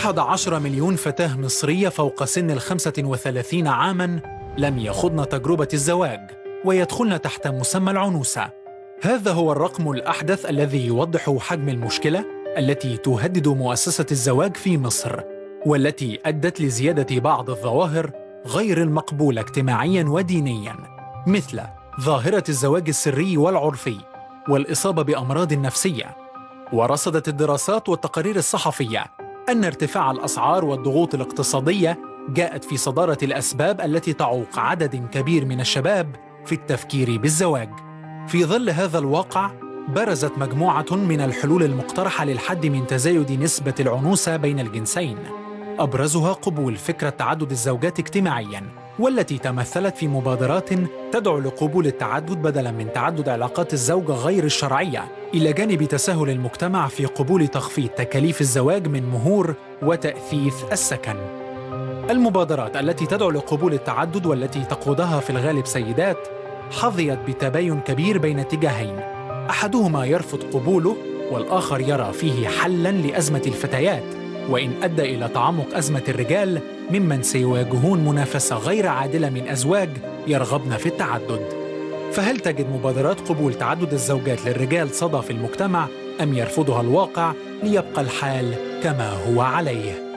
11 مليون فتاة مصرية فوق سن الخمسة وثلاثين عاماً لم يخضن تجربة الزواج ويدخلن تحت مسمى العنوسة هذا هو الرقم الأحدث الذي يوضح حجم المشكلة التي تهدد مؤسسة الزواج في مصر والتي أدت لزيادة بعض الظواهر غير المقبولة اجتماعياً ودينياً مثل ظاهرة الزواج السري والعرفي والإصابة بأمراض نفسية ورصدت الدراسات والتقارير الصحفية أن ارتفاع الأسعار والضغوط الاقتصادية جاءت في صدارة الأسباب التي تعوق عدد كبير من الشباب في التفكير بالزواج. في ظل هذا الواقع، برزت مجموعة من الحلول المقترحة للحد من تزايد نسبة العنوسة بين الجنسين. أبرزها قبول فكرة تعدد الزوجات اجتماعياً، والتي تمثلت في مبادرات تدعو لقبول التعدد بدلاً من تعدد علاقات الزوجة غير الشرعية، إلى جانب تساهل المجتمع في قبول تخفيض تكاليف الزواج من مهور وتأثيث السكن. المبادرات التي تدعو لقبول التعدد والتي تقودها في الغالب سيدات حظيت بتباين كبير بين اتجاهين احدهما يرفض قبوله والاخر يرى فيه حلا لازمه الفتيات وان ادى الى تعمق ازمه الرجال ممن سيواجهون منافسه غير عادله من ازواج يرغبن في التعدد فهل تجد مبادرات قبول تعدد الزوجات للرجال صدى في المجتمع ام يرفضها الواقع ليبقى الحال كما هو عليه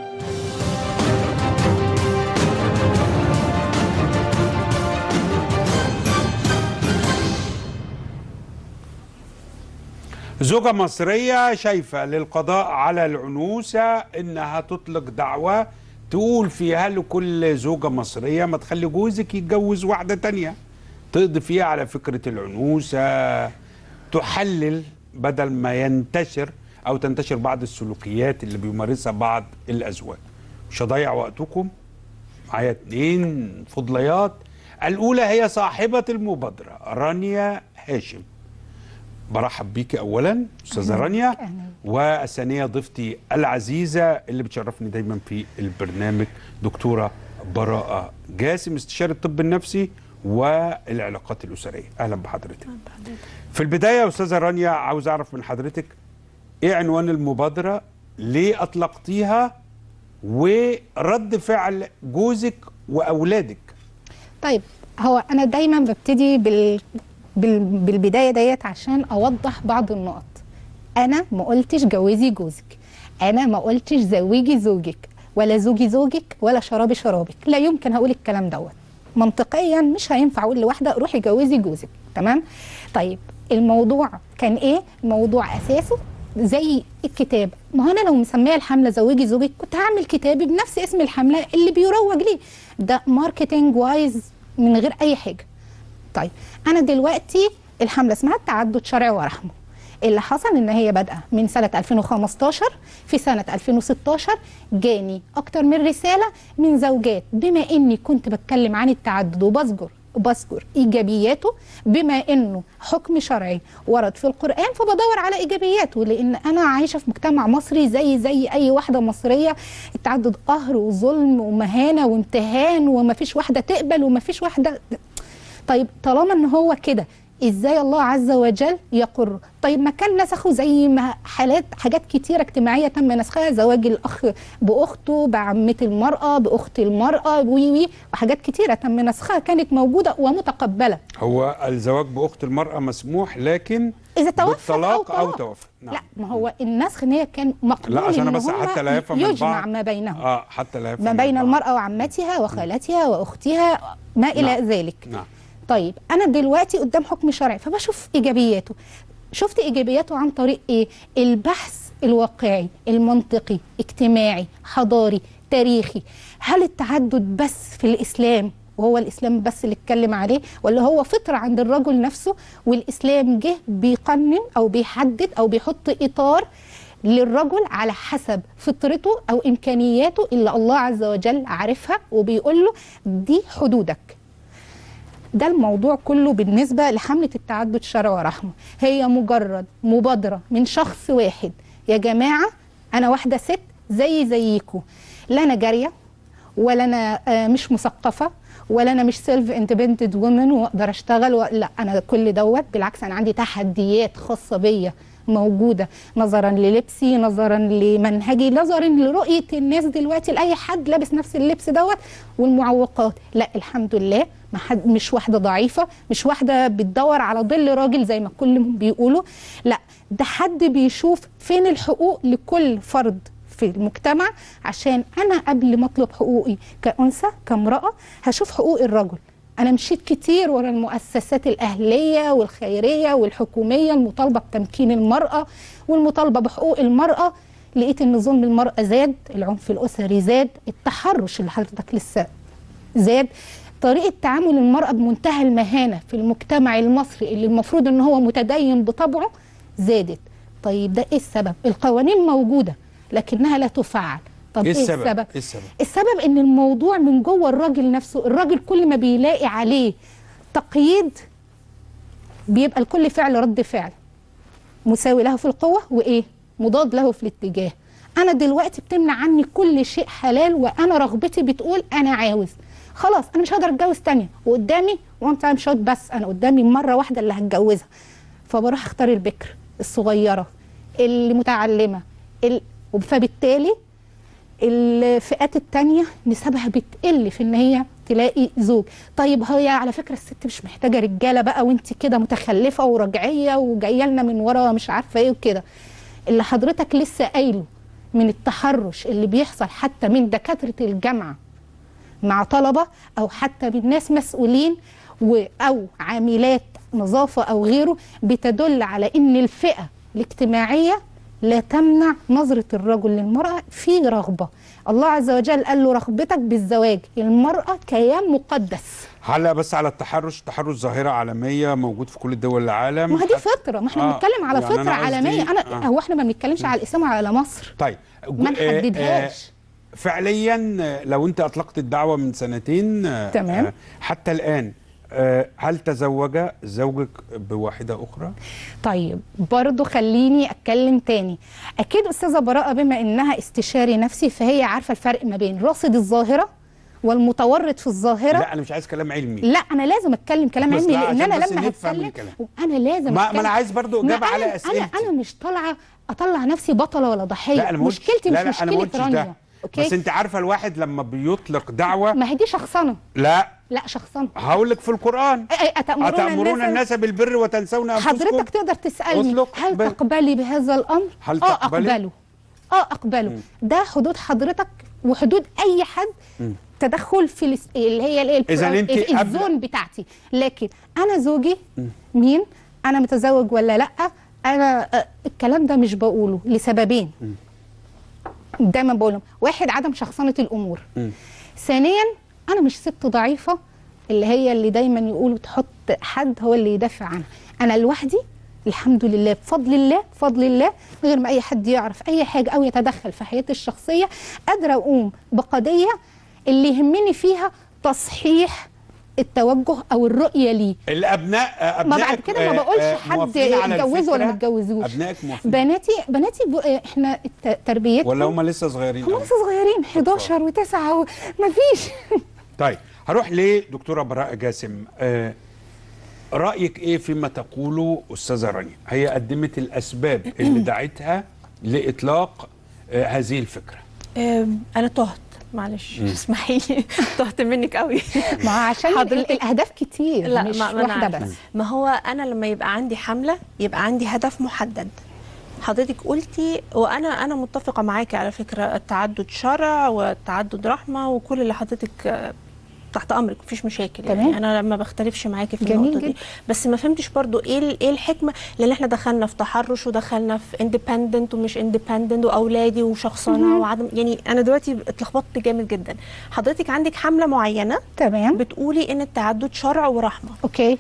زوجة مصرية شايفة للقضاء على العنوسة إنها تطلق دعوة تقول فيها لكل زوجة مصرية ما تخلي جوزك يتجوز واحدة تانية تقضي فيها على فكرة العنوسة تحلل بدل ما ينتشر أو تنتشر بعض السلوكيات اللي بيمارسها بعض الأزواج مش هضيع وقتكم معايا اتنين فضليات الأولى هي صاحبة المبادرة رانيا هاشم برحب بيكي اولا استاذه رانيا والثانيه ضيفتي العزيزه اللي بتشرفني دايما في البرنامج دكتوره براءه جاسم استشاري الطب النفسي والعلاقات الاسريه اهلا بحضرتك في البدايه يا استاذه رانيا عاوز اعرف من حضرتك ايه عنوان المبادره ليه اطلقتيها ورد فعل جوزك واولادك طيب هو انا دايما ببتدي بال... بال... بالبدايه ديت عشان اوضح بعض النقط انا ما قلتش جوزي جوزك انا ما قلتش زوجي زوجك ولا زوجي زوجك ولا شرابي شرابك لا يمكن هقول الكلام دوت منطقيا مش هينفع اقول لواحده روحي جوزي جوزك تمام طيب الموضوع كان ايه الموضوع اساسه زي الكتاب ما هو انا لو مسميه الحمله زوجي زوجك كنت هعمل كتابي بنفس اسم الحمله اللي بيروج ليه ده ماركتنج وايز من غير اي حاجه طيب انا دلوقتي الحمله اسمها التعدد شرعي ورحمه اللي حصل ان هي بادئه من سنه 2015 في سنه 2016 جاني اكتر من رساله من زوجات بما اني كنت بتكلم عن التعدد وبذكر بذكر ايجابياته بما انه حكم شرعي ورد في القران فبدور على ايجابياته لان انا عايشه في مجتمع مصري زي زي اي واحده مصريه التعدد قهر وظلم ومهانه وامتهان ومفيش واحده تقبل ومفيش واحده طيب طالما ان هو كده ازاي الله عز وجل يقر طيب ما كان نسخه زي ما حالات حاجات كتيره اجتماعيه تم نسخها زواج الاخ باخته بعمه المراه باخت المراه وي وي وحاجات كتيره تم نسخها كانت موجوده ومتقبله هو الزواج باخت المراه مسموح لكن اذا توفت بالطلاق او, او طلاق. توفى لا ما هو النسخ ان هي كان مقبول لا عشان إن انا بس هما حتى لا يفهم يجمع البعض ما بينهم اه حتى لا يفهم ما بين البعض. المراه وعمتها وخالتها واختها ما الى نعم. ذلك نعم طيب انا دلوقتي قدام حكم شرعي فبشوف ايجابياته شفت ايجابياته عن طريق ايه البحث الواقعي المنطقي اجتماعي حضاري تاريخي هل التعدد بس في الاسلام وهو الاسلام بس اللي اتكلم عليه ولا هو فطره عند الرجل نفسه والاسلام جه بيقنن او بيحدد او بيحط اطار للرجل على حسب فطرته او امكانياته اللي الله عز وجل عارفها وبيقول له دي حدودك ده الموضوع كله بالنسبة لحملة التعدد شرع ورحمة هي مجرد مبادرة من شخص واحد يا جماعة أنا واحدة ست زي زيكو لا أنا جارية ولا انا آه، مش مثقفه ولا انا مش سيلف اندبندنت وومن واقدر اشتغل و... لا انا كل دوت بالعكس انا عندي تحديات خاصه بيا موجوده نظرا للبسي نظرا لمنهجي نظرا لرؤيه الناس دلوقتي لاي حد لابس نفس اللبس دوت والمعوقات لا الحمد لله ما حد مش واحده ضعيفه مش واحده بتدور على ظل راجل زي ما كلهم بيقولوا لا ده حد بيشوف فين الحقوق لكل فرد في المجتمع عشان انا قبل ما اطلب حقوقي كانثى كامراه هشوف حقوق الرجل انا مشيت كتير ورا المؤسسات الاهليه والخيريه والحكوميه المطالبه بتمكين المراه والمطالبه بحقوق المراه لقيت ان ظلم المراه زاد العنف الاسري زاد التحرش اللي حضرتك لسه زاد طريقه تعامل المراه بمنتهى المهانه في المجتمع المصري اللي المفروض ان هو متدين بطبعه زادت طيب ده ايه السبب القوانين موجوده لكنها لا تفعل طب ايه ايه السبب السبب ايه السبب السبب ان الموضوع من جوه الراجل نفسه الراجل كل ما بيلاقي عليه تقييد بيبقى لكل فعل رد فعل مساوي له في القوة وإيه مضاد له في الاتجاه أنا دلوقتي بتمنع عني كل شيء حلال وأنا رغبتي بتقول أنا عاوز خلاص أنا مش هقدر أتجوز تانية وقدامي وان تايم شوت بس أنا قدامي مرة واحدة اللي هتجوزها فبروح أختار البكر الصغيرة اللي متعلمة ال... فبالتالي الفئات التانية نسبها بتقل في ان هي تلاقي زوج طيب هي على فكرة الست مش محتاجة رجالة بقى وانت كده متخلفة ورجعية وجاية لنا من ورا مش عارفة ايه وكده اللي حضرتك لسه قايله من التحرش اللي بيحصل حتى من دكاترة الجامعة مع طلبة أو حتى من ناس مسؤولين و أو عاملات نظافة أو غيره بتدل على إن الفئة الاجتماعية لا تمنع نظرة الرجل للمرأة في رغبة الله عز وجل قال له رغبتك بالزواج المرأة كيان مقدس هلا بس على التحرش التحرش ظاهره عالميه موجود في كل دول العالم ما هي دي حتى- فطرة ما احنا آه، بنتكلم على يعني فطرة أنا قصدي- عالمية أنا آه. هو احنا ما بنتكلمش على الإسلام وعلى مصر طيب ما جو- آه، نحددهاش آه، فعليا آه، لو انت اطلقت الدعوه من سنتين آه، تمام. آه، حتى الان آه، هل تزوج زوجك بواحده اخرى؟ طيب برضو خليني اتكلم تاني اكيد استاذه براءه بما انها استشاري نفسي فهي عارفه الفرق ما بين راصد الظاهره والمتورط في الظاهره لا انا مش عايز كلام علمي لا انا لازم اتكلم كلام بس علمي لا، لان عشان انا بس لما نفهم هتكلم الكلام. انا لازم ما- ما أتكلم. أنا عايز برضو ما إجابة على أنا- انا أسئلتي. انا مش طالعه اطلع نفسي بطله ولا ضحيه لا انا ما قلتش- مشكلتي لا مش لا انا ما مشكله قلتش رانيا ده اوكي بس انت عارفه الواحد لما بيطلق دعوه ما هي دي شخصنه لا لا شخصنه هقول لك في القران إيه إيه، اتامرون, أتأمرون الناس بالبر وتنسون أنفسكم حضرتك تقدر تسالني أطلق هل بل- تقبلي بهذا الامر هل اه تقبلي؟ اقبله اه اقبله ده حدود حضرتك وحدود اي حد تدخل في الاس- اللي هي ال- إذا أنت ال- قبل- الزون بتاعتي لكن انا زوجي مين انا متزوج ولا لا انا آه، الكلام ده مش بقوله لسببين دايما بقولهم واحد عدم شخصنه الامور ثانيا انا مش ست ضعيفه اللي هي اللي دايما يقولوا تحط حد هو اللي يدافع عنها انا لوحدي الحمد لله بفضل الله بفضل الله من غير ما اي حد يعرف اي حاجه او يتدخل في حياتي الشخصيه قادره اقوم بقضيه اللي يهمني فيها تصحيح التوجه او الرؤيه ليه الابناء آه، ما ابنائك بعد كده ما آه، بقولش آه، حد موافقين على يتجوزوا ولا ما الفكرة؟ يتجوزوش ابنائك موافقين بناتي بناتي ب... احنا الت- تربيتهم ولا هم لسه صغيرين هم أوي؟ لسه صغيرين 11 و9 ما فيش طيب هروح لدكتوره براء جاسم آه رايك ايه فيما تقوله استاذه رانيا هي قدمت الاسباب اللي دعتها لاطلاق آه هذه الفكره أم، انا تهت معلش اسمحي لي تهت منك قوي ما هو عشان حضرتك- ال- الاهداف كتير لا مش ما, ما أنا واحده عارفة. بس ما هو انا لما يبقى عندي حمله يبقى عندي هدف محدد حضرتك قلتي وانا انا متفقه معاكي على فكره التعدد شرع والتعدد رحمه وكل اللي حضرتك آه، تحت امرك مفيش مشاكل تمام. يعني انا ما بختلفش معاكي في جميل النقطه دي جدا. بس ما فهمتش برضو ايه ال- ايه الحكمه لان احنا دخلنا في تحرش ودخلنا في اندبندنت ومش اندبندنت واولادي وشخصنه وعدم يعني انا دلوقتي اتلخبطت جامد جدا حضرتك عندك حمله معينه تمام بتقولي ان التعدد شرع ورحمه اوكي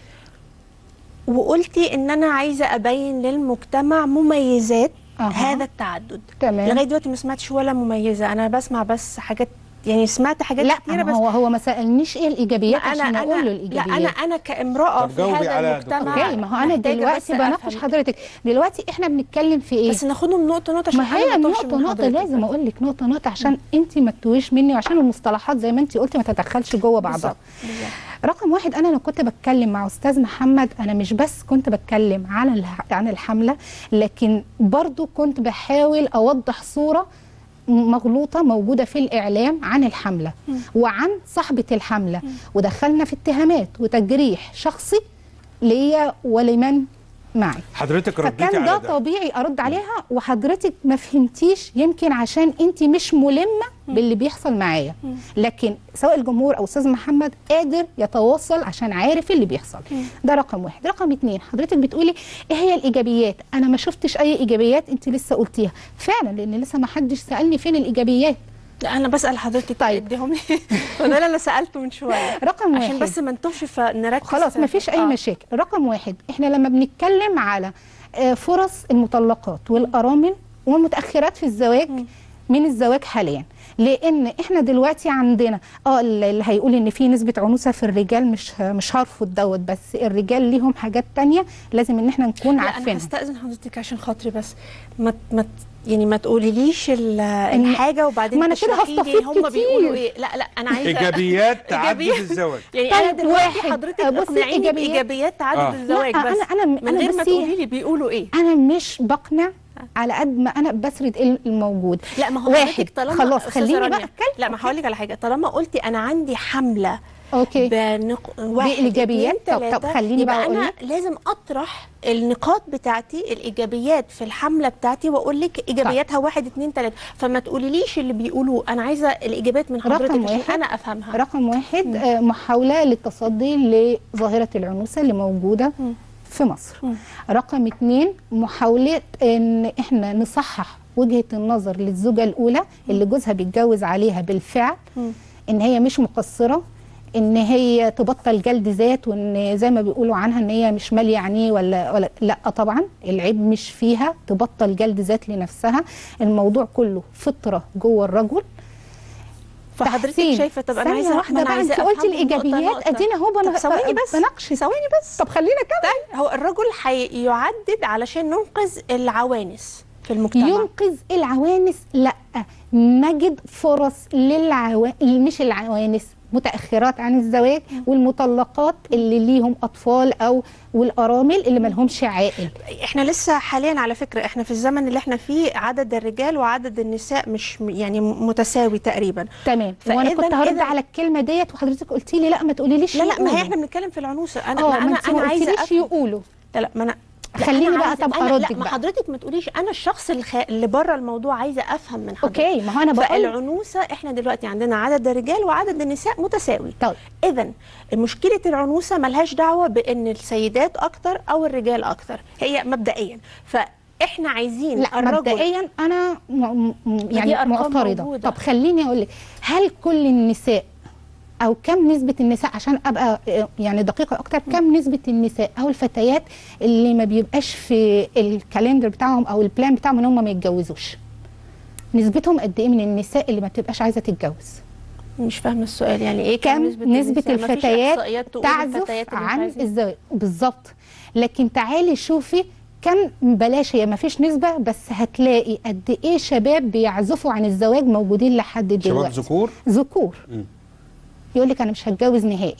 وقلتي ان انا عايزه ابين للمجتمع مميزات أها. هذا التعدد تمام. لغايه دلوقتي ما سمعتش ولا مميزه انا بسمع بس حاجات يعني سمعت حاجات لا كتيره ما بس هو هو ما سالنيش ايه الايجابيات انا عشان انا اقول له لا الايجابيات انا انا كامراه طب في جاوبي هذا على المجتمع دكتور. اوكي ما هو انا محتاجة دلوقتي بس بناقش أفهم. حضرتك دلوقتي احنا بنتكلم في ايه بس ناخدهم نقطه نقطه عشان ما هي أنا بطولش نقطة من نقطة حضرتك. لازم أقول لك نقطة نقطة عشان أنت ما تتوهيش مني وعشان المصطلحات زي ما أنت قلتي ما تتدخلش جوه بعضها. بالظبط بالظبط. رقم واحد أنا لو كنت بتكلم مع أستاذ محمد أنا مش بس كنت بتكلم عن الح- عن الحملة لكن برضو كنت بحاول أوضح صورة مغلوطة موجودة في الإعلام عن الحملة وعن صاحبة الحملة ودخلنا في اتهامات وتجريح شخصي ليا ولمن معي حضرتك رديتي فكان على ده ده طبيعي ارد عليها وحضرتك ما فهمتيش يمكن عشان انت مش ملمه باللي بيحصل معايا لكن سواء الجمهور او استاذ محمد قادر يتواصل عشان عارف اللي بيحصل ده رقم واحد رقم اتنين حضرتك بتقولي ايه هي الايجابيات انا ما شفتش اي ايجابيات انت لسه قلتيها فعلا لان لسه ما حدش سالني فين الايجابيات لا انا بسال حضرتك طيب. اديهم لي وده اللي انا سالته من شويه رقم عشان واحد. بس ما نتوهش فنركز خلاص في- ما فيش اي آه. مشاكل رقم واحد احنا لما بنتكلم على آه، فرص المطلقات والارامل والمتاخرات في الزواج من الزواج حاليا لان احنا دلوقتي عندنا اه اللي هيقول ان في نسبه عنوسه في الرجال مش مش هرفض دوت بس الرجال ليهم حاجات تانية لازم ان احنا نكون لا انا عارفينها هستاذن حضرتك عشان خاطري بس ما ما يعني ما تقوليليش ال- الحاجه وبعدين ما أنا كده تشرحي لي هستفيد هم كتير. بيقولوا ايه لا لا انا عايزه ايجابيات تعدد إيجابيات. الزواج يعني طيب، انا دلوقتي واحد. حضرتك بصي، اقنعيني إيجابيات- بايجابيات تعدد آه. الزواج لا، بس أنا- أنا- من أنا غير ما بصي- تقولي لي بيقولوا ايه انا مش بقنع على قد ما انا بسرد إيه الموجود لا ما هو واحد حضرتك طالما خلاص أستاذة خليني رانيا، بقى اتكلم لا ما هقول لك على حاجه طالما قلتي انا عندي حمله اوكي بنق... واحد بإيجابيات؟ اتنين، طب- طب تلاتة، خليني يبقى بقى أقول انا لك. لازم اطرح النقاط بتاعتي الايجابيات في الحمله بتاعتي واقول لك ايجابياتها واحد اتنين تلاته فما تقوليليش اللي بيقولوه انا عايزه الايجابيات من حضرتك رقم عشان واحد. انا افهمها رقم واحد آه، محاولة للتصدي لظاهرة العنوسة اللي موجودة في مصر رقم اتنين محاولة ان احنا نصحح وجهة النظر للزوجة الأولى اللي جوزها بيتجوز عليها بالفعل ان هي مش مقصرة ان هي تبطل جلد ذات وان زي ما بيقولوا عنها ان هي مش ماليه عينيه ولا ولا لا طبعا العيب مش فيها تبطل جلد ذات لنفسها الموضوع كله فطره جوه الرجل فحضرتك تحسين. شايفه طب انا ثانية عايزه واحدة ما أنا بقى عايزة انت قلتي أفهمهم نقطة الايجابيات نقطة. ادينا اهو طب بنا- ثواني بس بناقش ثواني بس طب خلينا كده طيب هو الرجل هيعدد علشان ننقذ العوانس في المجتمع ينقذ العوانس لا نجد فرص للعوا... مش العوانس متاخرات عن الزواج والمطلقات اللي ليهم اطفال او والارامل اللي ملهمش عائل احنا لسه حاليا على فكره احنا في الزمن اللي احنا فيه عدد الرجال وعدد النساء مش م- يعني متساوي تقريبا تمام وانا فإذا- كنت هرد إذا- على الكلمه ديت وحضرتك قلتي لي لا ما تقوليليش لا لا ما يقولوا. هي احنا بنتكلم في العنوسه انا اه ما ما انا انت انا ما عايزه قلتليش أفهم. يقولوا لا لا ما انا لا، خليني أنا بقى عايزة- طب أنا- أردك لا ما بقى. حضرتك ما تقوليش انا الشخص الخ... اللي بره الموضوع عايزه افهم من حضرتك اوكي ما هو انا بقول فالعنوسه احنا دلوقتي عندنا عدد الرجال وعدد النساء متساوي طيب اذا مشكله العنوسه ملهاش دعوه بان السيدات اكتر او الرجال اكتر هي مبدئيا فاحنا عايزين لا الرجل مبدئيا انا م... م... دي يعني أرقام معترضه موجودة. طب خليني اقول لك هل كل النساء او كم نسبه النساء عشان ابقى آه، يعني دقيقه اكتر كم نسبه النساء او الفتيات اللي ما بيبقاش في الكالندر بتاعهم او البلان بتاعهم ان هم ما يتجوزوش نسبتهم قد ايه من النساء اللي ما بتبقاش عايزه تتجوز مش فاهمه السؤال يعني ايه كم نسبه, نسبة النساء؟ مفيش الفتيات إحصائيات تقول تعزف الفتيات اللي مش عن عايزين. الزواج بالظبط لكن تعالي شوفي كم بلاش هي ما فيش نسبة بس هتلاقي قد ايه شباب بيعزفوا عن الزواج موجودين لحد شباب دلوقتي ذكور ذكور مم. يقول لك انا مش هتجوز نهائي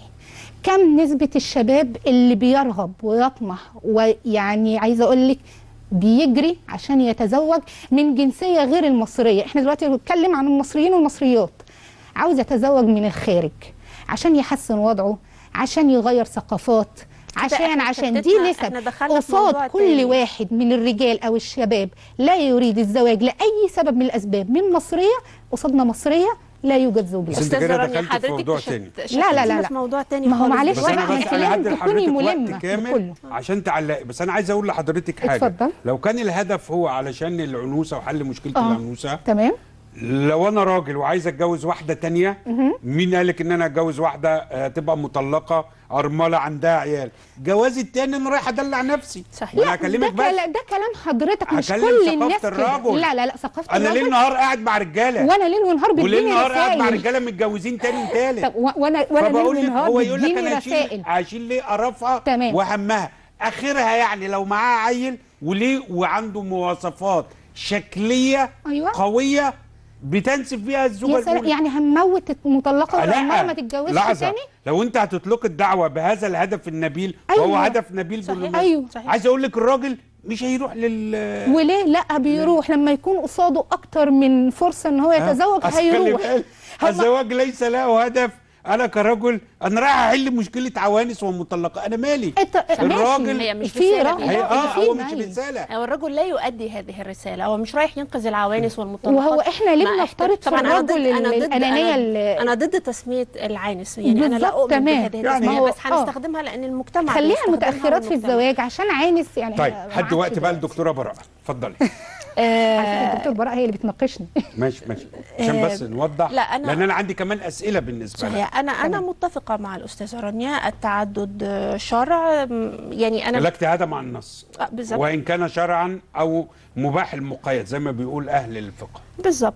كم نسبة الشباب اللي بيرغب ويطمح ويعني عايزة اقول لك بيجري عشان يتزوج من جنسية غير المصرية احنا دلوقتي بنتكلم عن المصريين والمصريات عاوز يتزوج من الخارج عشان يحسن وضعه عشان يغير ثقافات عشان إحنا عشان دي شتتنا- نسب إحنا دخلنا في موضوع قصاد كل تاني. واحد من الرجال او الشباب لا يريد الزواج لاي سبب من الاسباب من مصريه قصادنا مصريه لا يوجد زوج بس لها أنت أستاذة كده رانيا، دخلت في حضرتك موضوع شت- تاني. شتتنا لا، لا، لا، لا. في موضوع تاني ما هو خالص معلش بس واحد انا بس أنت انا لازم هدي تكوني لحضرتك ملمة وقت كامل بكله. عشان تعلقي بس انا عايز اقول لحضرتك حاجه اتفضل. لو كان الهدف هو علشان العنوسه وحل مشكله آه. العنوسه تمام لو انا راجل وعايز اتجوز واحده تانية مين قالك ان انا اتجوز واحده آه، تبقى مطلقه ارمله عندها عيال جوازي التاني انا رايح ادلع نفسي صحيح. وانا ده, هكلمك بس كلا- ده كلام حضرتك مش هكلم كل ثقافة الناس كده الرجل. لا لا لا ثقافه انا ليل الرجل نهار قاعد مع رجاله وانا ليل ونهار وليل بتديني نهار قاعد مع رسائل رجاله متجوزين تاني وتالت طب و- وانا وانا فبقول ليل لك ونهار هو يقول لك بتديني انا رسائل هشيل هشيل ليه قرفها تمام. وهمها اخرها يعني لو معاها عيل وليه وعنده مواصفات شكليه أيوة. قويه بتنسف بيها الزوجه يا سلام الأولى. يعني هنموت المطلقه وعمرها ما تتجوزش لحظة. تاني لو انت هتطلق الدعوه بهذا الهدف النبيل أيوة. وهو هدف نبيل صحيح. بالمناسبة. أيوة. صحيح. عايز اقول لك الراجل مش هيروح لل وليه لا بيروح لما يكون قصاده اكتر من فرصه ان هو يتزوج أصل خلي هيروح بالك، هم- الزواج ليس له هدف انا كرجل انا رايح احل مشكله عوانس ومطلقه انا مالي انت الراجل- هي مش في رسالة رغبه دي. هي اه في هو مش نهي. رساله هو الرجل لا يؤدي هذه الرسالة هو مش رايح ينقذ العوانس والمطلقات وهو إحنا ليه مع بنفترض احترام- في طبعا أنا ضد- الرجل أنا ضد- الأنانية أنا- ال- أنا ضد تسمية العانس يعني أنا لا بالظبط، أؤمن تمام. بهذه يعني التسمية هو- بس آه. هنستخدمها لأن المجتمع خليها بيستخدمها متاخرات في والمجتمع. الزواج عشان عانس يعني طيب ما حد عادش وقت بقى ده. الدكتوره براءه اتفضلي على فكرة الدكتور براء هي اللي بتناقشني ماشي ماشي عشان آه، بس نوضح لا، أنا- لان انا عندي كمان اسئله بالنسبه لك صحيح أنا أنا متفقة مع الأستاذة رانيا التعدد آه، شرع م، يعني أنا لا اجتهاد مع النص آه، بالظبط وان كان شرعا او مباح المقيد زي ما بيقول اهل الفقه بالظبط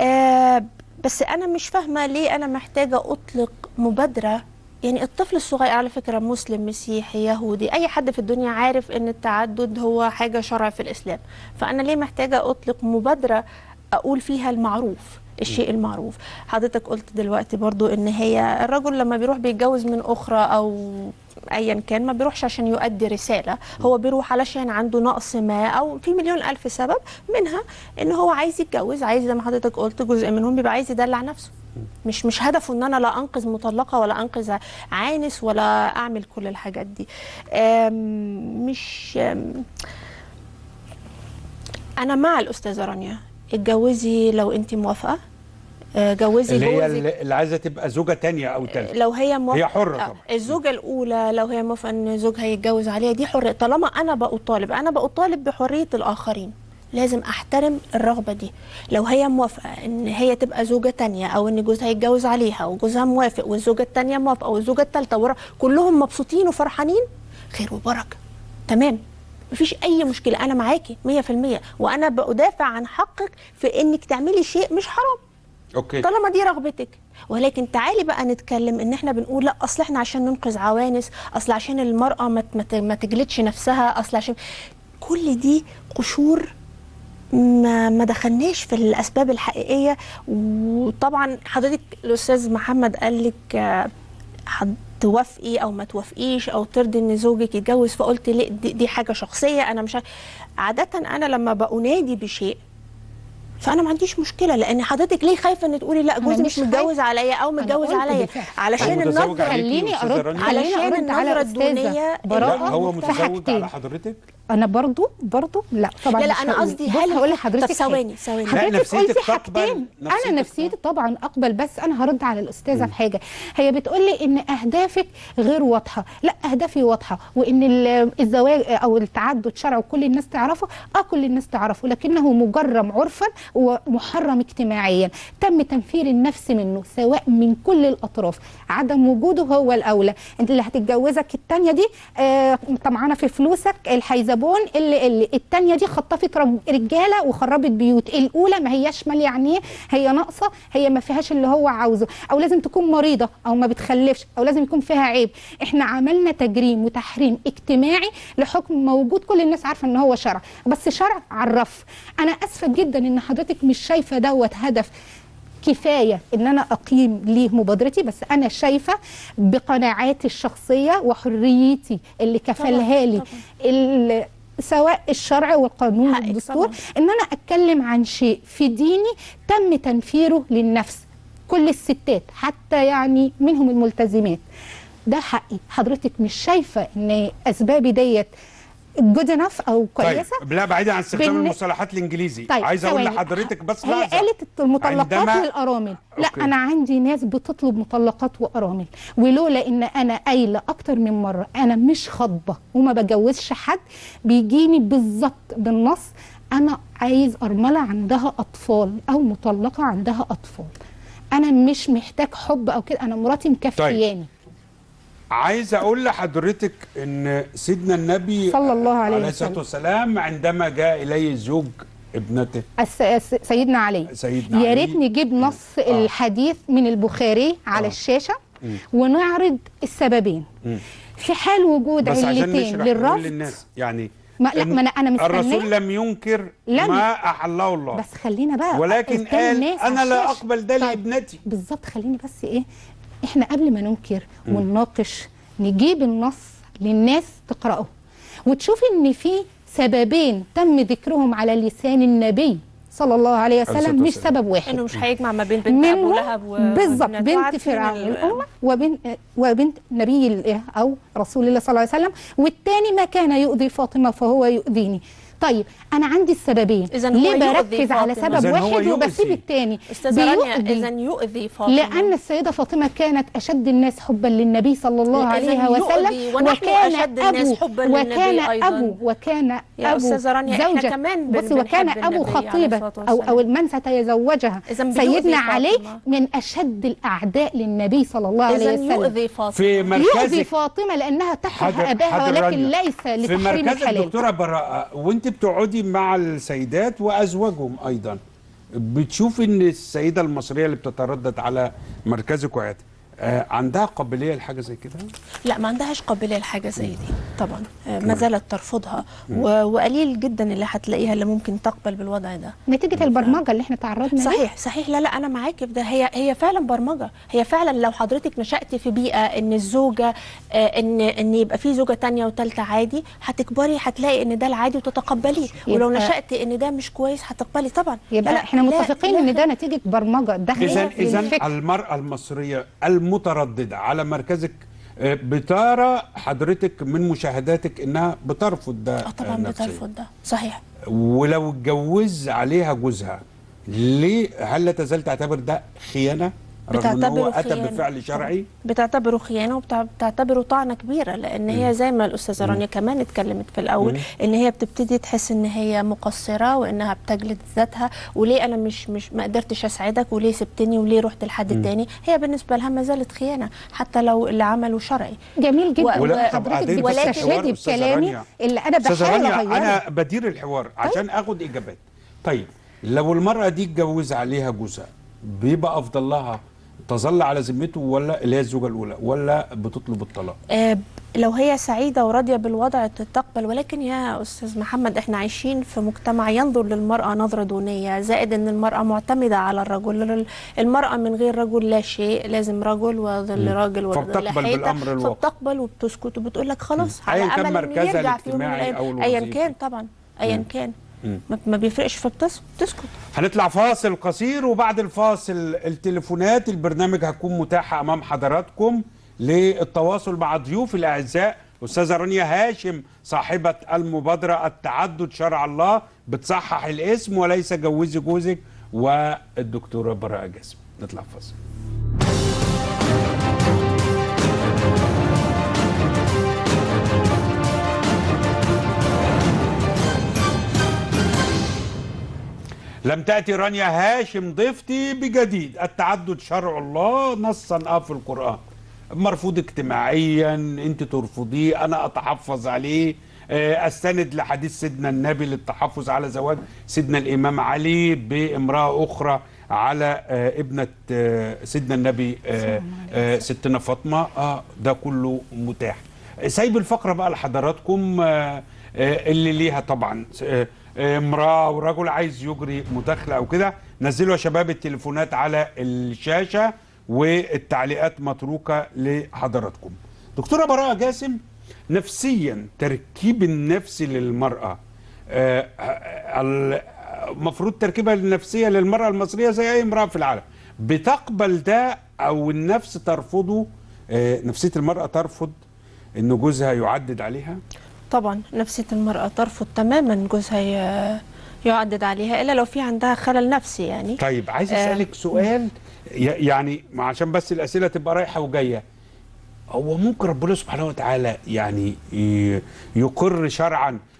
آه بس انا مش فاهمه ليه انا محتاجه اطلق مبادره يعني الطفل الصغير على فكره مسلم مسيحي يهودي اي حد في الدنيا عارف ان التعدد هو حاجه شرع في الاسلام فانا ليه محتاجه اطلق مبادره اقول فيها المعروف الشيء المعروف حضرتك قلت دلوقتي برضو ان هي الرجل لما بيروح بيتجوز من اخرى او ايا كان ما بيروحش عشان يؤدي رساله هو بيروح علشان عنده نقص ما او في مليون الف سبب منها ان هو عايز يتجوز عايز زي ما حضرتك قلت جزء منهم بيبقى عايز يدلع نفسه مش مش هدفه ان انا لا انقذ مطلقه ولا انقذ عانس ولا اعمل كل الحاجات دي أم، مش أم، انا مع الاستاذه رانيا اتجوزي لو انت موافقه آه، جوزي اللي هي جوزك اللي اللي عايزه تبقى زوجه تانية او تالتة لو هي موافقة هي حرة آه، طبعا. الزوجة الأولى لو هي موافقة إن زوجها يتجوز عليها دي حرية طالما أنا بأطالب أنا بأطالب بحرية الآخرين لازم أحترم الرغبة دي لو هي موافقة إن هي تبقى زوجة تانية أو إن جوزها يتجوز عليها وجوزها موافق والزوجة التانية موافقة والزوجة التالتة ورا كلهم مبسوطين وفرحانين خير وبركة تمام مفيش أي مشكلة أنا معاكي 100% وأنا بدافع عن حقك في إنك تعملي شيء مش حرام اوكي طالما دي رغبتك ولكن تعالي بقى نتكلم ان احنا بنقول لا اصل احنا عشان ننقذ عوانس اصل عشان المراه ما ت- ما ت- ما تجلدش نفسها اصل عشان كل دي قشور ما ما دخلناش في الاسباب الحقيقيه وطبعا حضرتك الاستاذ محمد قال لك آه، هتوافقي او ما توافقيش او ترضي ان زوجك يتجوز فقلت لا دي, دي حاجه شخصيه انا مش ع- عاده انا لما بأنادي بشيء فانا ما عنديش مشكله لان حضرتك ليه خايفه ان تقولي لا أنا جوزي مش مش متجوز خايفة. عليا او أنا متجوز قلت عليا بالفعل. علشان هو متزوج النظره عليكي خليني أستاذة ارد رانيا؟ خليني علشان ارد على النظرة الاستاذه الدونية براءه لا هو في متزوج حاجتين. على حضرتك انا برضو برضو لا طبعا لا لا مش انا هقول. قصدي بص هل هقول طب لحضرتك ثواني ثواني لا، حضرتك نفسيتك قلتي تقبل- حاجتين نفسيتك انا نفسيتي طبعا اقبل بس انا هرد على الاستاذه في حاجه هي بتقول لي ان اهدافك غير واضحه لا اهدافي واضحه وان ال- الزواج او التعدد شرعي وكل الناس تعرفه اه كل الناس تعرفه لكنه مجرم عرفا ومحرم اجتماعيا تم تنفير النفس منه سواء من كل الاطراف عدم وجوده هو الاولى انت اللي هتتجوزك التانيه دي آه طمعانه في فلوسك الحيزبون اللي, اللي التانيه دي خطفت رج- رجاله وخربت بيوت الاولى ما هياش مال يعني هي ناقصه هي ما فيهاش اللي هو عاوزه او لازم تكون مريضه او ما بتخلفش او لازم يكون فيها عيب احنا عملنا تجريم وتحريم اجتماعي لحكم موجود كل الناس عارفه ان هو شرع بس شرع عرف انا اسفه جدا ان حضرتك مش شايفه دوت هدف كفايه ان انا اقيم ليه مبادرتي بس انا شايفه بقناعاتي الشخصيه وحريتي اللي كفلها لي طبعاً. ال- سواء الشرع والقانون حقك والدستور طبعاً. ان انا اتكلم عن شيء في ديني تم تنفيره للنفس كل الستات حتى يعني منهم الملتزمات ده حقي حضرتك مش شايفه ان اسبابي ديت جود انف او كويسه طيب لا بعيدا عن استخدام بالن- المصطلحات الانجليزي طيب عايز اقول ثواني. لحضرتك بس هي لحظه قالت المطلقات عندما- والارامل لا أوكي. انا عندي ناس بتطلب مطلقات وارامل ولولا ان انا قايله اكتر من مره انا مش خاطبه وما بجوزش حد بيجيني بالظبط بالنص انا عايز ارمله عندها اطفال او مطلقه عندها اطفال انا مش محتاج حب او كده انا مراتي مكفياني عايز اقول لحضرتك ان سيدنا النبي صلى الله عليه عليه الصلاه وسلم. والسلام عندما جاء اليه زوج ابنته الس- الس- سيدنا علي سيدنا يا علي. ريت نجيب نص آه. الحديث من البخاري على آه. الشاشه ونعرض السببين في حال وجود بس عشان علتين نشرح نقول للرفض للناس يعني ما- لا، إن ما أنا- أنا مستنية. الرسول لم ينكر لم. ما احله الله بس خلينا بقى ولكن قدام قال الناس على انا لا الشاشة. اقبل ده طيب. لابنتي بالظبط خليني بس ايه احنا قبل ما ننكر ونناقش نجيب النص للناس تقراه وتشوف ان في سببين تم ذكرهم على لسان النبي صلى الله عليه الصلاة وسلم مش والسلام. سبب واحد انه مش هيجمع ما بين بنت ابو منه لهب و بالظبط وابنته. بنت عارفين فرعون ال- الأمة وبنت وبنت نبي ال- او رسول الله صلى الله عليه وسلم والتاني ما كان يؤذي فاطمه فهو يؤذيني طيب انا عندي السببين إذن هو ليه يؤذي بركز على فاطمة. سبب إذن هو واحد وبسيب يؤذي. التاني استاذه رانيا بيؤذي. اذا يؤذي فاطمه لأن السيدة فاطمة كانت أشد الناس حبا للنبي صلى الله إذن عليه يؤذي وسلم ونحن وكان أشد الناس أبو حباً للنبي وكان أيضاً. أبو وكان يا أبو أستاذة رانيا، إحنا زوجة كمان بن- بصي وكان بنحب أبو النبي عليه خطيبة الصلاة أو أو والسلام. من سيتزوجها إذن بيؤذي سيدنا علي فاطمة. من أشد الأعداء للنبي صلى الله عليه اذا وسلم يؤذي فاطمه في يؤذي مركزك فاطمة لأنها تكره حاضر- أباها حاضر ولكن رانيا. ليس في لتحريم مركز الحلال الدكتوره براءه وانت بتقعدي مع السيدات وازواجهم ايضا بتشوفي ان السيده المصريه اللي بتتردد على مركزك وقعت آه عندها قابليه لحاجه زي كده لا ما عندهاش قابليه لحاجه زي دي طبعا آه، ما زالت ترفضها و- وقليل جدا اللي هتلاقيها اللي ممكن تقبل بالوضع ده نتيجة البرمجة اللي احنا تعرضنا لها صحيح صحيح لا لا انا معاكي في ده هي هي فعلا برمجه هي فعلا لو حضرتك نشاتي في بيئه ان الزوجه آه، ان ان يبقى في زوجه تانية وثالثه عادي هتكبري هتلاقي ان ده العادي وتتقبليه ولو يبقى- نشاتي ان ده مش كويس هتقبلي طبعا يبقى لا لا، احنا لا، متفقين لا، ان ده نتيجة برمجة داخلية اذا اذا للفكر. المراه المصريه المتردده على مركزك آه، بترى حضرتك من مشاهداتك انها بترفض ده اه طبعا نفسياً. بترفض ده صحيح ولو اتجوز عليها جوزها ليه هل لا تزال تعتبر ده خيانه رغم ان هو بتعتبره اتى خيانة. بفعل شرعي بتعتبره خيانه وبتعتبره طعنه كبيره لان هي زي ما الاستاذه رانيا كمان اتكلمت في الاول ان هي بتبتدي تحس ان هي مقصره وانها بتجلد ذاتها وليه انا مش مش ما قدرتش اسعدك وليه سبتني وليه رحت لحد تاني هي بالنسبه لها ما زالت خيانه حتى لو اللي عمله شرعي جميل جدا و- ولا- طب حضرتك بعدين بس الحوار بتستشهدي أستاذة بكلامي رانيا. اللي انا استاذه بحاول رانيا اغيره انا بدير الحوار عشان اخد اجابات طيب لو المراه دي اتجوز عليها جوزها بيبقى افضل لها تظل على ذمته ولا اللي هي الزوجه الاولى ولا بتطلب الطلاق آه، لو هي سعيده وراضيه بالوضع تقبل ولكن يا استاذ محمد احنا عايشين في مجتمع ينظر للمراه نظره دونيه زائد ان المراه معتمده على الرجل المراه من غير رجل لا شيء لازم رجل وظل راجل وظل فبتقبل حيطة. بالأمر الواقع. فبتقبل وبتسكت وبتقول لك خلاص مم. على أيا كان امل انه مركزها يرجع في يوم من الاجتماعي الايام أو ايا الوظيفي. كان طبعا ايا كان ما- ما بيفرقش فبتسكت هنطلع فاصل قصير وبعد الفاصل التليفونات البرنامج هتكون متاحة أمام حضراتكم للتواصل مع ضيوف الأعزاء أستاذة رانيا هاشم صاحبة المبادرة التعدد شرع الله بتصحح الاسم وليس جوزي جوزك والدكتورة براءة جاسم نطلع فاصل لم تأتي رانيا هاشم ضيفتي بجديد التعدد شرع الله نصا آه في القرآن مرفوض اجتماعيا انت ترفضيه انا اتحفظ عليه آه، استند لحديث سيدنا النبي للتحفظ على زواج سيدنا الامام علي بامراه اخرى على آه، ابنه آه، سيدنا النبي آه، آه، ستنا فاطمه اه ده كله متاح سايب الفقره بقى لحضراتكم آه، آه، اللي ليها طبعا آه، آه، امراه ورجل عايز يجري مداخله او كده نزلوا يا شباب التليفونات على الشاشه والتعليقات متروكه لحضراتكم دكتوره براءه جاسم نفسيا تركيب النفسي للمراه آه، آه، ال- المفروض تركيبها النفسيه للمراه المصريه زي اي امراه في العالم بتقبل ده او النفس ترفضه آه، نفسيه المراه ترفض ان جوزها يعدد عليها طبعا نفسيه المراه ترفض تماما جوزها ي- يعدد عليها الا لو في عندها خلل نفسي يعني طيب عايز آه. اسالك سؤال ي- يعني عشان بس الاسئله تبقى رايحه وجايه هو ممكن ربنا سبحانه وتعالى يعني ي- يقر شرعا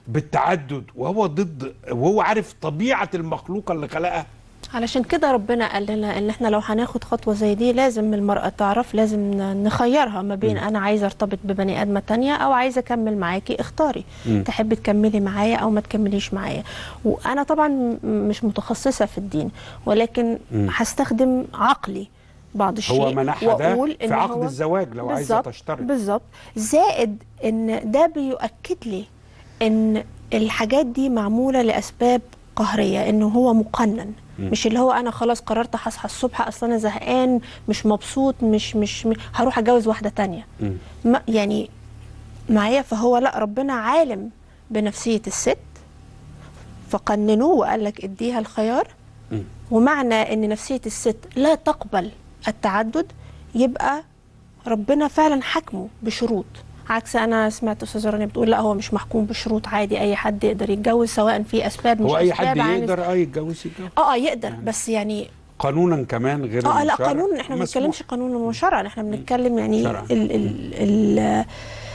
بالتعدد وهو ضد وهو عارف طبيعه المخلوقه اللي خلقها علشان كده ربنا قال لنا ان احنا لو هناخد خطوه زي دي لازم المراه تعرف لازم ن- نخيرها ما بين انا عايزه ارتبط ببني ادمه تانية او عايزه اكمل معاكي اختاري مم. تحبي تكملي معايا او ما تكمليش معايا وانا طبعا م- مش متخصصه في الدين ولكن مم. هستخدم عقلي بعض الشيء هو منحها ده وأقول في إن عقد هو- الزواج لو عايزه بالظبط- تشترط بالظبط زائد ان ده بيؤكد لي ان الحاجات دي معموله لاسباب قهريه انه هو مقنن مم. مش اللي هو انا خلاص قررت هصحى الصبح اصلا انا زهقان مش مبسوط مش مش م- هروح اتجوز واحده تانية مم. ما يعني معايا فهو لا ربنا عالم بنفسيه الست فقننوه وقال لك اديها الخيار مم. ومعنى ان نفسيه الست لا تقبل التعدد يبقى ربنا فعلا حكمه بشروط عكس انا سمعت استاذه رانيا بتقول لا هو مش محكوم بشروط عادي اي حد يقدر يتجوز سواء في اسباب مش هو اي اسباب حد عامل- يقدر اه يتجوز يتجوز اه اه يقدر بس يعني قانونا كمان غير اه لا الشرع قانون احنا ما مسموح. بنتكلمش قانون وشرعا احنا بنتكلم يعني شرعاً. ال ال ال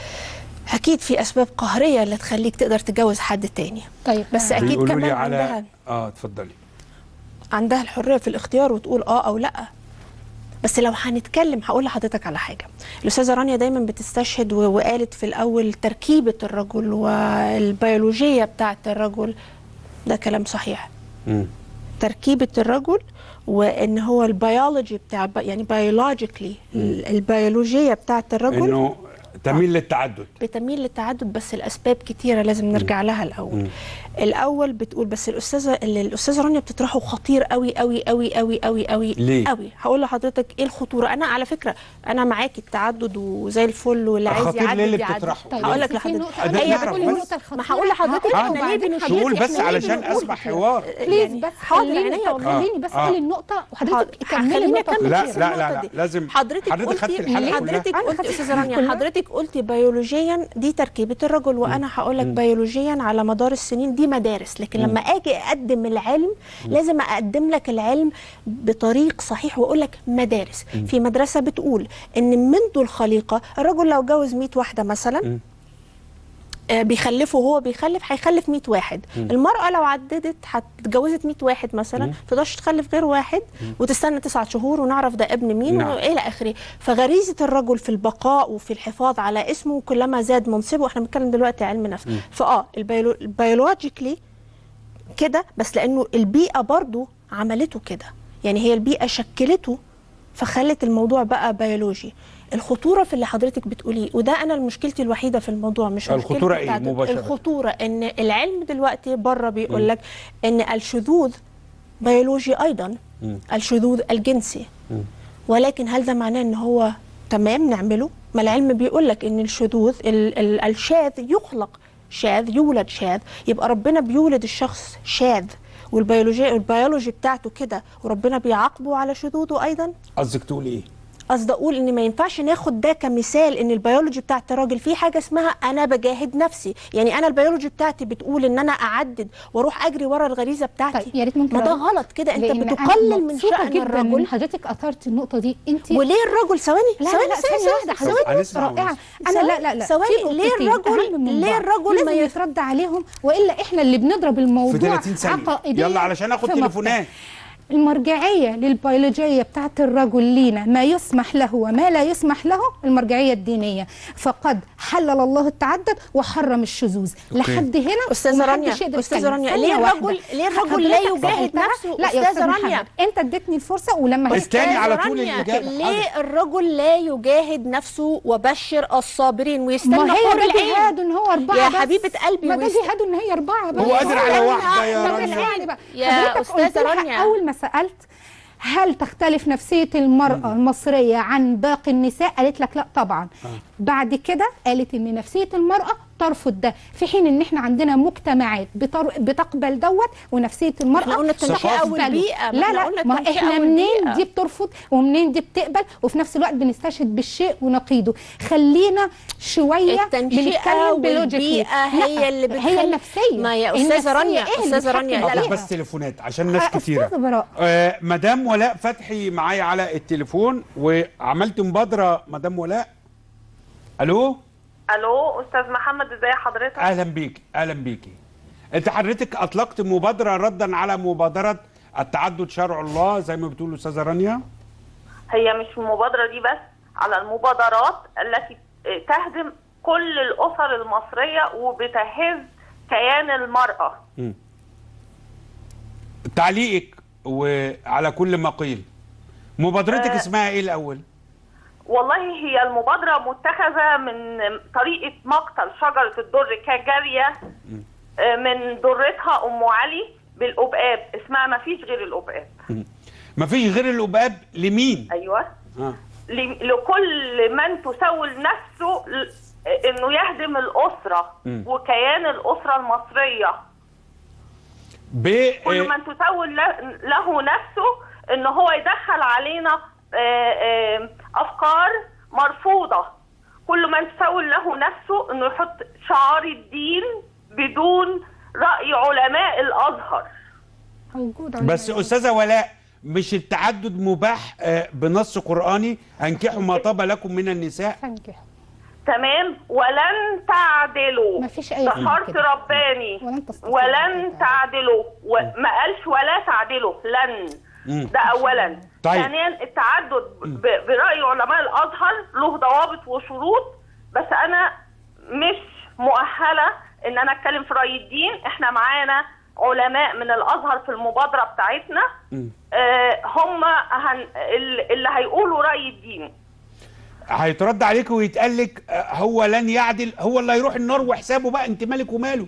اكيد في اسباب قهريه اللي تخليك تقدر تتجوز حد تاني طيب بس اكيد بيقولوا كمان لي على عندها اه اتفضلي عندها الحريه في الاختيار وتقول اه او لا بس لو هنتكلم هقول لحضرتك على حاجه الاستاذه رانيا دايما بتستشهد و- وقالت في الاول تركيبه الرجل والبيولوجيه بتاعه الرجل ده كلام صحيح مم. تركيبه الرجل وان هو البيولوجي بتاع يعني بيولوجيكلي البيولوجيه بتاعه الرجل انه تميل للتعدد بتميل للتعدد بس الاسباب كتيره لازم نرجع لها الاول مم. الاول بتقول بس الاستاذه اللي الاستاذه رانيا بتطرحه خطير قوي قوي قوي قوي قوي قوي ليه؟ قوي هقول لحضرتك ايه الخطوره انا على فكره انا معاكي التعدد وزي الفل واللي عايز خطير يعدد ليه اللي يعدد بتطرحه؟ طيب هقول بس لك في لحضرتك نقطة ده هي نعرف بتقول بس. النقطة الخطيرة. ما هقول لحضرتك هقولها احنا ليه وبعدين بنحكي- تقول بس إحنا ليه علشان بنقول اسمع كتير؟ حوار بليز يعني بس حاضر خليني عينيا طب وأقول. خليني بس آه. اقول النقطة وحضرتك حاضر. كملي خليني النقطة أكمل لا كتير لا النقطة لا لا دي. لازم حضرتك حضرتك خدت قلتي الحلقه حضرتك كلها أنا قلتي خدت استاذه الحلقة رانيا كلها. حضرتك قلتي بيولوجيا دي تركيبه الرجل وانا هقول لك بيولوجيا على مدار السنين دي مدارس لكن لما اجي اقدم العلم لازم اقدم لك العلم بطريق صحيح واقول لك مدارس في مدرسه بتقول ان منذ الخليقه الرجل لو جوز 100 واحده مثلا آه، بيخلفه وهو بيخلف هيخلف 100 واحد المرأة لو عددت هتجوزت 100 واحد مثلا ما تقدرش تخلف غير واحد وتستنى تسعة شهور ونعرف ده ابن مين نعم. والى اخره فغريزة الرجل في البقاء وفي الحفاظ على اسمه كلما زاد منصبه احنا بنتكلم دلوقتي علم نفس فاه البيولو... البيولوجيكلي كده بس لانه البيئة برضو عملته كده يعني هي البيئة شكلته فخلت الموضوع بقى بيولوجي الخطورة في اللي حضرتك بتقوليه وده أنا مشكلتي الوحيدة في الموضوع مش مشكلتي الخطورة إيه بتاعت- مباشرة؟ الخطورة إن العلم دلوقتي بره بيقول لك إن الشذوذ بيولوجي أيضا الشذوذ الجنسي ولكن هل ده معناه إن هو تمام نعمله؟ ما العلم بيقول لك إن الشذوذ ال- ال- الشاذ يخلق شاذ يولد شاذ يبقى ربنا بيولد الشخص شاذ والبيولوجي البيولوجي بتاعته كده وربنا بيعاقبه على شذوذه ايضا قصدك تقول ايه قصدي اقول ان ما ينفعش ناخد ده كمثال ان البيولوجي بتاعت الراجل في حاجه اسمها انا بجاهد نفسي يعني انا البيولوجي بتاعتي بتقول ان انا اعدد واروح اجري ورا الغريزه بتاعتي طيب يا ريت ممكن ما ده أقول؟ غلط كده انت لأن أنا بتقلل من مبسوطة شأن جدا الرجل ان حضرتك اثرت النقطة دي انت وليه الرجل ثواني لا ثواني لا لا ثانية واحدة ثواني. حضرتك هنسمع رائعة ونسمع. أنا لا لا لا ثواني. في ليه نقطتين الرجل- أهم من ليه بعض. الرجل ما لازم ي- يترد عليهم وإلا إحنا اللي بنضرب الموضوع في 30 ثانية. عقائدياً يلا علشان آخد في مقطع. تليفونات. المرجعية للبيولوجية بتاعت الرجل لينا ما يسمح له وما لا يسمح له المرجعية الدينية فقد حلل الله التعدد وحرم الشذوذ لحد هنا أستاذة ومحدش رانيا، يقدر أستاذة يتكلم. رانيا، ثانية ليه واحدة. الرجل- ليه الرجل لا حضرتك يجاهد سألتها؟ نفسه؟ لا يا أستاذة أستاذ رانيا. محمد أنت اديتني الفرصة ولما استني جيت- على أستاذة طول رانيا، الإجابة. ليه الرجل لا يجاهد نفسه وبشر الصابرين ويستنى ما هي حور ده العين جهاد ان هو اربعه يا بس. حبيبه قلبي ما ده ويست- جهاد ان هي اربعه بس هو قادر على أنا- واحدة يا طب رانيا. اسمعني بقى. يا حضرتك أستاذة قلت لها رانيا. اول ما سالت هل تختلف نفسية المرأة المصرية عن باقي النساء؟ قالت لك لا طبعا. بعد كده قالت ان نفسية المرأة ترفض ده، في حين ان احنا عندنا مجتمعات بتر... بتقبل دوت ونفسية المرأة إحنا قلنا التنشئة تقبله. والبيئة، ما لا إحنا لا قلنا ما التنشئة احنا منين والبيئة. دي بترفض ومنين دي بتقبل وفي نفس الوقت بنستشهد بالشيء ونقيده خلينا شويه التنشئة بنتكلم بلوجيكلي والبيئة هي اللي هي بتخلي- النفسيه ما يا النفسية أستاذة رانيا، إيه اللي أستاذة رانيا، بيتحكم لا، اخد فيها؟ بس تليفونات عشان ناس آه، كتيره أستاذة براء. آه مدام ولاء فتحي معايا على التليفون وعملت مبادره مدام ولاء الو الو استاذ محمد ازي حضرتك اهلا بيك اهلا بيكي انت حضرتك اطلقت مبادره ردا على مبادره التعدد شرع الله زي ما بتقول الاستاذه رانيا هي مش المبادره دي بس على المبادرات التي تهدم كل الاسر المصريه وبتهز كيان المراه تعليقك وعلى كل ما قيل مبادرتك آه. اسمها ايه الاول والله هي المبادره متخذه من طريقه مقتل شجره الدر كجاريه آه، من درتها ام علي بالقبقاب اسمها ما فيش غير القبقاب مفيش غير القباب لمين ايوه آه. ل- لكل من تسول نفسه ل- انه يهدم الاسره مم. وكيان الاسره المصريه ب كل من تسول له- له نفسه ان هو يدخل علينا آه، آه، افكار مرفوضه كل من تسول له نفسه انه يحط شعار الدين بدون راي علماء الازهر موجود بس عندنا. استاذه ولاء مش التعدد مباح آه، بنص قراني انكحوا ما طاب لكم من النساء فانكحوا تمام ولن تعدلوا مفيش أي ده حاجة حرف كده. رباني ولن تستطيعوا ولن أن تعدلوا وما قالش ولا تعدلوا لن مم. ده اولا طيب. ثانيا التعدد ب- براي علماء الازهر له ضوابط وشروط بس انا مش مؤهله ان انا اتكلم في راي الدين احنا معانا علماء من الازهر في المبادره بتاعتنا آه هم هن اللي هيقولوا راي الدين هيترد عليك ويتقال لك آه، هو لن يعدل هو اللي هيروح النار وحسابه بقى انت مالك وماله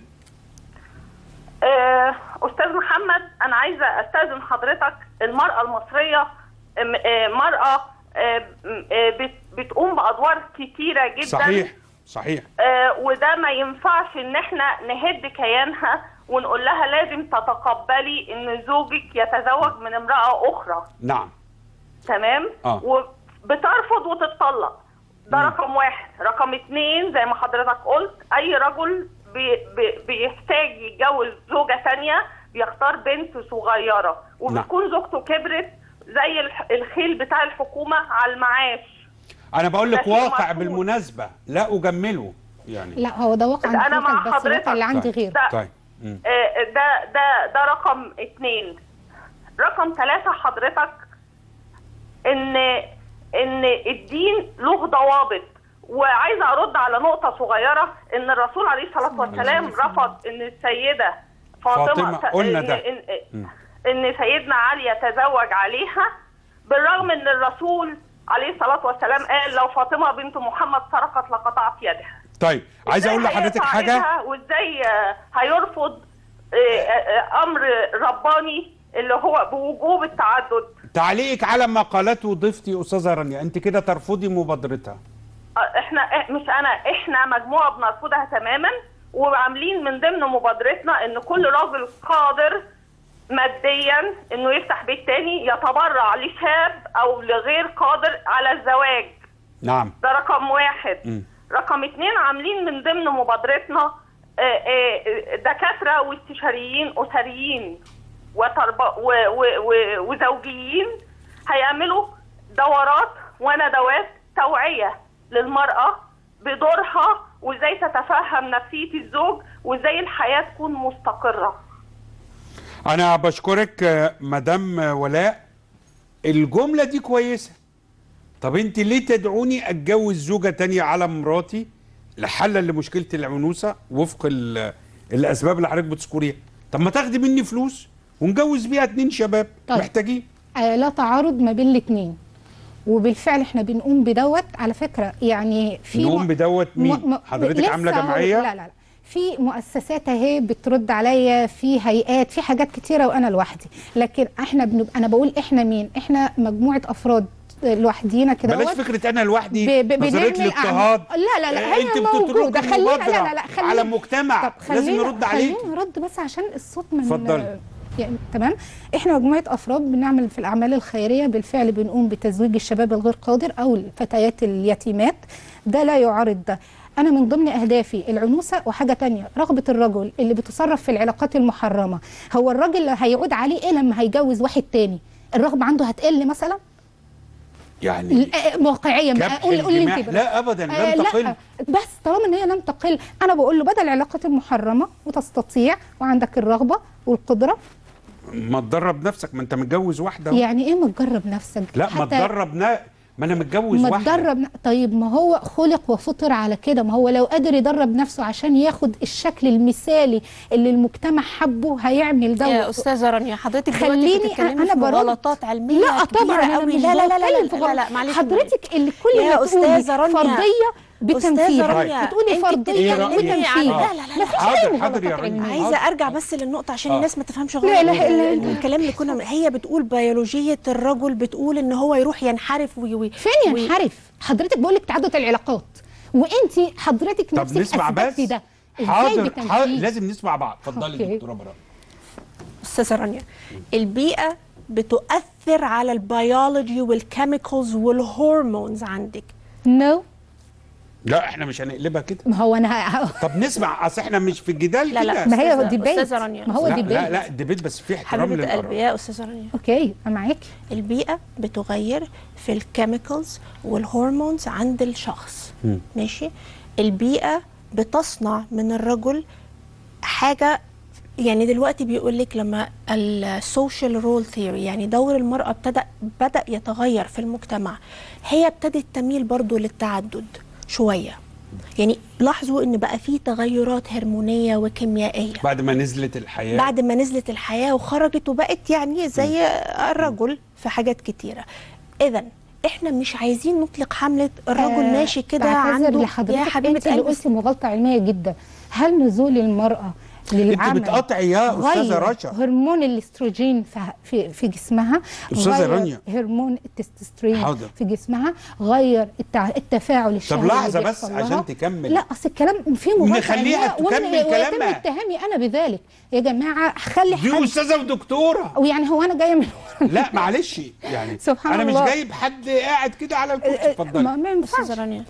آه، استاذ محمد انا عايزه استاذن حضرتك المراه المصريه م- آه، مراه آه، م- آه، بت- بتقوم بادوار كتيره جدا صحيح صحيح آه، وده ما ينفعش ان احنا نهد كيانها ونقول لها لازم تتقبلي ان زوجك يتزوج من امراه اخرى نعم تمام آه. وبترفض وتتطلق ده رقم واحد رقم اتنين زي ما حضرتك قلت اي رجل بي بي بيحتاج يتجوز زوجة تانية بيختار بنت صغيرة وبتكون زوجته كبرت زي الح- الخيل بتاع الحكومة على المعاش انا بقول ده لك شيء واقع مرفوض. بالمناسبه لا اجمله يعني لا هو ده واقع أنا عند مع حضرتك بس حضرتك. الواقع اللي عندي طيب. غير ده طيب مم. آه، ده ده ده رقم اتنين رقم ثلاثة حضرتك ان ان الدين له ضوابط وعايزه ارد على نقطه صغيره ان الرسول عليه الصلاه والسلام رفض ان السيده فاطمه فاطمة، ت- قلنا إن, ده. إن, ان سيدنا علي يتزوج عليها بالرغم ان الرسول عليه الصلاه والسلام قال لو فاطمه بنت محمد سرقت لقطعت يدها طيب عايز اقول إزاي لحضرتك هيقطع حاجه إيدها وازاي آه، هيرفض آه، آه، امر رباني اللي هو بوجوب التعدد تعليقك على ما قالته ضيفتي استاذه رانيا انت كده ترفضي مبادرتها آه، احنا إح- مش انا احنا مجموعه بنرفضها تماما وعاملين من ضمن مبادرتنا ان كل راجل قادر ماديا انه يفتح بيت تاني يتبرع لشاب او لغير قادر على الزواج نعم ده رقم واحد مم. رقم اتنين عاملين من ضمن مبادرتنا آه، آه، دكاترة واستشاريين أسريين وترب... و... و... و... وزوجيين هيعملوا دورات وندوات توعية للمرأة بدورها وازاي تتفهم نفسية الزوج وازاي الحياة تكون مستقرة انا بشكرك آه، مدام آه، ولاء الجمله دي كويسه طب انت ليه تدعوني اتجوز زوجه تانية على مراتي لحلا لمشكله العنوسه وفق ال- الاسباب اللي حضرتك بتذكريها طب ما تاخدي مني فلوس ونجوز بيها اتنين شباب طيب. محتاجين آه لا تعارض ما بين الاثنين وبالفعل احنا بنقوم بدوت على فكره يعني في نقوم م- بدوت مين م- م- حضرتك لسه عامله هقول- جمعيه لا لا لا في مؤسسات اهي بترد عليا في هيئات في حاجات كتيره وانا لوحدي لكن احنا بنبقى انا بقول احنا مين احنا مجموعه افراد لوحدينا كده بلاش اهوت. فكره انا لوحدي ب- ب- نظريه بنعمل الاضطهاد أعمال- لا لا لا آه، هي انت موجوده بتتركي خلينا المبادرة لا لا لا خلينا على مجتمع طب لازم خلينا- يرد عليك خلينا نرد بس عشان الصوت من اتفضلي. يعني تمام احنا مجموعه افراد بنعمل في الاعمال الخيريه بالفعل بنقوم بتزويج الشباب الغير قادر او الفتيات اليتيمات ده لا يعارض ده انا من ضمن اهدافي العنوسه وحاجه تانية رغبه الرجل اللي بيتصرف في العلاقات المحرمه هو الراجل اللي هيعود عليه ايه لما هيجوز واحد تاني الرغبه عنده هتقل مثلا يعني ال- آه، واقعيه ما- كبح قول قول لي الدماء انت بقى. لا ابدا آه، لم تقل لا بس طالما ان هي لم تقل انا بقول له بدل العلاقات المحرمه وتستطيع وعندك الرغبه والقدره ما تدرب نفسك ما انت متجوز واحده يعني ايه ما تجرب نفسك لا ما حتى تدرب نا... ما انا متجوز ما واحده تدرب ن- طيب ما هو خلق وفطر على كده ما هو لو قادر يدرب نفسه عشان ياخد الشكل المثالي اللي المجتمع حبه هيعمل ده يا استاذه رانيا حضرتك خليني دلوقتي بتتكلمي انا في برد غلطات علميه لا طبعا كبيره انا قوي مش لا لا لا لا بتكلم في لا, لا, غلط. لا معلش حضرتك اللي كل يا ما تقولي أستاذة رانيا. فرضيه بتنفيذ أستاذة رانيا، بتقولي أنت فرضيه إيه رأيك؟ بتنفيذ آه. لا، لا، لا، مفيش حاضر، أي حاضر يا مغالطات رانيا. علمية. عايزه ارجع بس للنقطه عشان آه. الناس ما تفهمش غلط لا إله إلا ال- الله. الكلام اللي كنا هي بتقول بيولوجيه الرجل بتقول ان هو يروح ينحرف وي وي فين وي- ينحرف حضرتك بقول لك تعدد العلاقات وانت حضرتك طب نفسك نسمع بس اثبتي ده ازاي حاضر حاضر بتنفيذ لازم نسمع بعض اتفضلي أوكي. دكتوره براء استاذه رانيا البيئه بتؤثر على البيولوجي والكيميكالز والهرمونز عندك نو لا احنا مش هنقلبها كده ما هو انا ه- طب نسمع اصل احنا مش في الجدال لا، لا، كده ما هي أستاذة- ديبيت أستاذة رانيا. ما هو لا ديبيت لا لا ديبيت بس في احترام حبيبه قلبي للاراء يا استاذه رانيا اوكي انا معاك البيئة بتغير في الكيميكالز والهرمونز عند الشخص مم. ماشي البيئة بتصنع من الرجل حاجة يعني دلوقتي بيقول لك لما السوشيال رول ثيوري يعني دور المرأة ابتدأ بدأ يتغير في المجتمع هي ابتدت تميل برضو للتعدد شوية يعني لاحظوا ان بقى في تغيرات هرمونية وكيميائية بعد ما نزلت الحياه بعد ما نزلت الحياة وخرجت وبقت يعني زي الرجل في حاجات كتيرة إذا احنا مش عايزين نطلق حملة الرجل آه، ماشي كده بعتذر عنده لحضرتك يا حبيبة انت اللي قلبي قلتي مغالطه علميه جدا هل نزول المراه للعمل بتقاطعي يا أستاذة غير رشا. هرمون الاستروجين في في, في جسمها أستاذة غير رانيا. هرمون التستوستيرون حاضر. في جسمها غير التع... التفاعل الشهوي اللي لحظة بس بيحصل لها. عشان تكمل. لا اصل الكلام فيه مغالطه نخليها علمية تكمل وأنا- ويتم كلامها. اتهامي انا بذلك يا جماعه خلي دي حد استاذه ودكتوره ويعني هو انا جايه من لا معلش يعني سبحان انا الله. مش جايب حد قاعد كده على الكرسي ما اتفضلي ما ينفعش أستاذة رانيا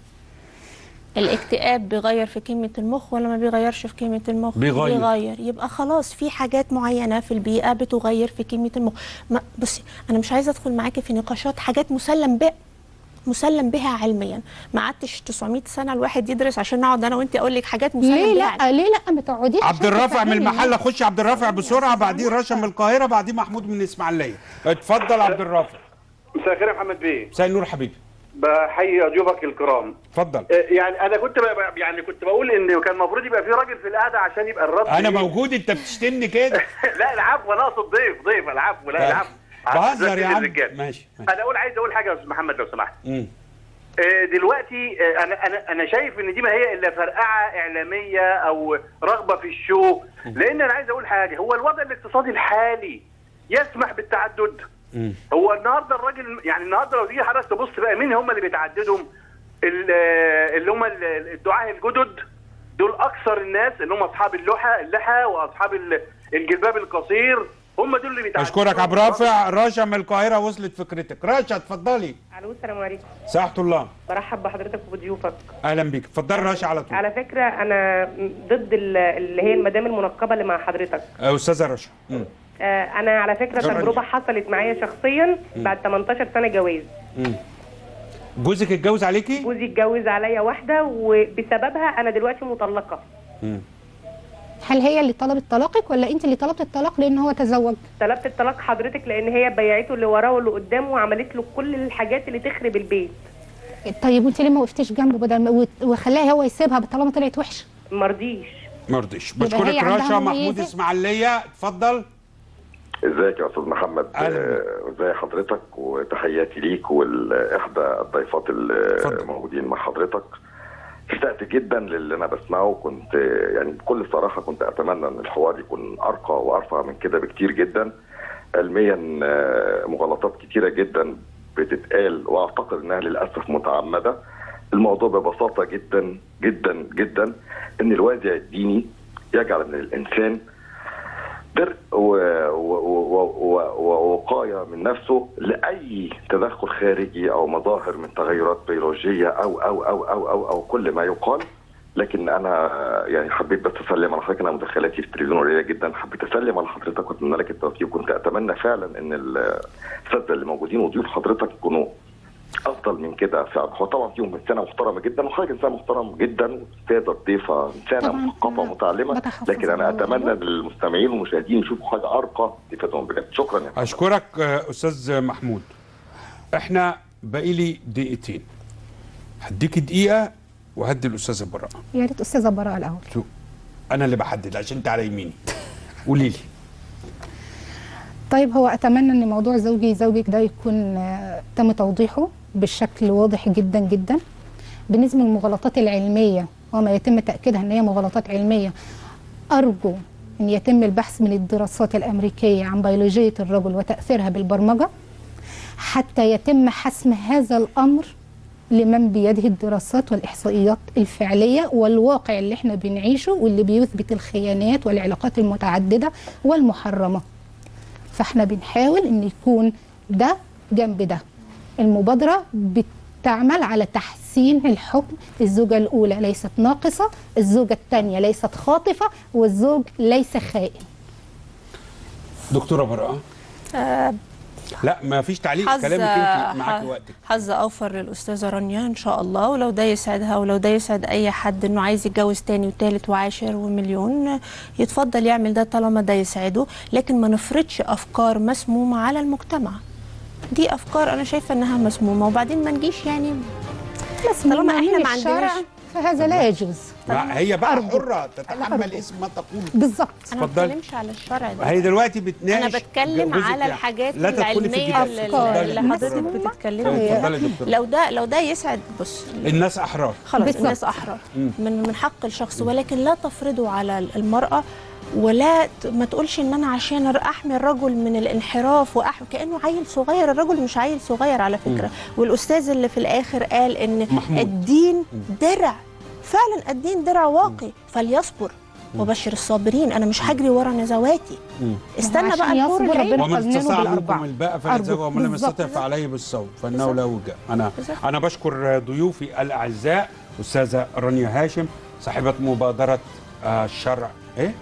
الاكتئاب بيغير في كمية المخ ولا ما بيغيرش في كمية المخ؟ بيغير. بيغير يبقى خلاص في حاجات معينة في البيئة بتغير في كمية المخ ما بصي أنا مش عايزة أدخل معاكي في نقاشات حاجات مسلم بها مسلم بها علميا ما قعدتش 900 سنة الواحد يدرس عشان نقعد أنا وأنت أقول لك حاجات مسلم ليه بها لا ليه لا ما تقعديش عبد عشان الرافع من تفهمي المحله خش عبد الرافع بسرعه بعدين رشا من القاهره بعدين محمود من الاسماعيليه اتفضل عبد الرافع مساء الخير يا محمد بيه مساء النور حبيبي بحيي ضيوفك الكرام اتفضل آه، يعني انا كنت ب- يعني كنت بقول ان كان المفروض يبقى في راجل في القعده عشان يبقى الرد انا إيه؟ موجود انت بتشتمني كده لا العفو انا اقصد ضيف ضيف العفو لا العفو بهزر يا عم الرجال. ماشي ماشي انا اقول عايز اقول حاجه يا استاذ محمد لو سمحت مم. آه، دلوقتي آه، انا انا انا شايف ان دي ما هي الا فرقعه اعلاميه او رغبه في الشو لان انا عايز اقول حاجه هو الوضع الاقتصادي الحالي يسمح بالتعدد مم. هو النهارده الراجل يعني النهارده لو تيجي حضرتك تبص بقى مين هم اللي بيتعددوا ال- اللي هم ال- الدعاة الجدد دول اكثر الناس اللي هم اصحاب اللحى اللحى واصحاب ال- الجلباب القصير هم دول اللي بيتعددوا اشكرك عبد الرافع رشا من القاهره وصلت فكرتك رشا اتفضلي الو السلام عليكم ساحة الله برحب بحضرتك وبضيوفك اهلا بيك اتفضلي رشا على طول على فكره انا ضد ال- اللي هي المدام المنقبه اللي مع حضرتك آه، استاذه رشا مم. آه، انا على فكره شكراً. تجربه حصلت معايا شخصيا بعد 18 سنه جواز مم. جوزك اتجوز عليكي جوزي اتجوز عليا واحده وبسببها انا دلوقتي مطلقه مم. هل هي اللي طلبت طلاقك ولا انت اللي طلبت الطلاق لان هو تزوج طلبت الطلاق حضرتك لان هي بيعته اللي وراه واللي قدامه وعملت له كل الحاجات اللي تخرب البيت طيب وانت ليه ما وقفتيش جنبه بدل ما وت- وخلاها هو يسيبها طالما طلعت وحشه مرضيش مرضيش يبقى بشكرك هي عندها رشا محمود مميزات. اسماعيليه اتفضل ازيك يا استاذ محمد أهلا آه، ازي حضرتك وتحياتي ليك والاحدى الضيفات اتفضل. الموجودين مع حضرتك اشتقت جدا للي انا بسمعه وكنت آه، يعني بكل صراحه كنت اتمنى ان الحوار يكون ارقى وارفع من كده بكتير جدا علميا آه، مغالطات كتيره جدا بتتقال واعتقد انها للاسف متعمده الموضوع ببساطه جدا جدا جدا ان الوازع الديني يجعل من الانسان درء و- و- و- و- ووقايه من نفسه لاي تدخل خارجي او مظاهر من تغيرات بيولوجيه او او او او او, أو كل ما يقال لكن انا يعني حبيت بس اسلم على حضرتك انا مداخلاتي في التلفزيون قليله جدا حبيت اسلم على حضرتك واتمنى لك التوفيق وكنت اتمنى فعلا ان الاساتذه اللي موجودين وضيوف حضرتك يكونوا افضل من كده فعلا هو طبعا فيهم انسانه محترمه جدا وحضرتك انسان محترم جدا واستاذه ضيفه انسانه طبعاً مثقفه أنا متعلمه بتحفظ لكن انا على اتمنى الموضوع. ان المستمعين والمشاهدين يشوفوا حاجه ارقى تفيدهم بجد شكرا يا فندم. اشكرك آه، استاذ محمود احنا باقي لي دقيقتين هديك دقيقه وهدي الاستاذه براءه يا ريت استاذه براءه الاول شو انا اللي بحدد عشان انت على يميني قولي لي طيب هو اتمنى ان موضوع زوجي زوجك ده يكون آه، تم توضيحه بشكل واضح جدا جدا بالنسبه للمغالطات العلميه وما يتم تاكيدها ان هي مغالطات علميه ارجو ان يتم البحث من الدراسات الامريكيه عن بيولوجيه الرجل وتاثيرها بالبرمجه حتى يتم حسم هذا الامر لمن بيده الدراسات والاحصائيات الفعليه والواقع اللي احنا بنعيشه واللي بيثبت الخيانات والعلاقات المتعدده والمحرمه فاحنا بنحاول ان يكون ده جنب ده المبادره بتعمل على تحسين الحكم الزوجه الاولى ليست ناقصه الزوجه الثانيه ليست خاطفه والزوج ليس خائن دكتوره براءه آه، لا ما فيش تعليق حظ كلامك انت معاك ح- وقتك حظ اوفر للاستاذه رانيا ان شاء الله ولو ده يسعدها ولو ده يسعد اي حد انه عايز يتجوز تاني وتالت وعاشر ومليون يتفضل يعمل ده طالما ده يسعده لكن ما نفرضش افكار مسمومه على المجتمع دي افكار انا شايفه انها مسمومه وبعدين ما نجيش يعني طالما احنا من ما الشرع عندناش فهذا لا يجوز ما هي بقى أرجو. حره تتحمل أرجو. اسم ما تقول بالظبط انا ما اتفضلي. بتكلمش على الشرع ده هي دلوقتي بتناقش انا بتكلم جوزك على يعني. الحاجات لا تدخلي في العلميه الجدال. اللي, اتفضلي. اللي حضرتك بتتكلمي اتفضلي يا دكتور لو ده لو ده يسعد بص الناس احرار خلاص بالظبط. الناس احرار من من حق الشخص ولكن لا تفرضوا على المراه ولا ت- ما تقولش ان انا عشان احمي الرجل من الانحراف واحمي كانه عيل صغير الرجل مش عيل صغير على فكره والاستاذ اللي في الاخر قال ان محمود. الدين درع فعلا الدين درع واقي فليصبر وبشر الصابرين انا مش هجري ورا نزواتي استنى عشان بقى الحور يصبر العين ربنا ومن قانونه استطاع بالأربعة. منكم الباء أرجو. فليتزوج ومن لم بالظبط. يستطع فعليه بالصوم فانه بالظبط. له وجاء انا بالظبط. انا بشكر ضيوفي الاعزاء استاذه رانيا هاشم صاحبه مبادره آه، الشرع ايه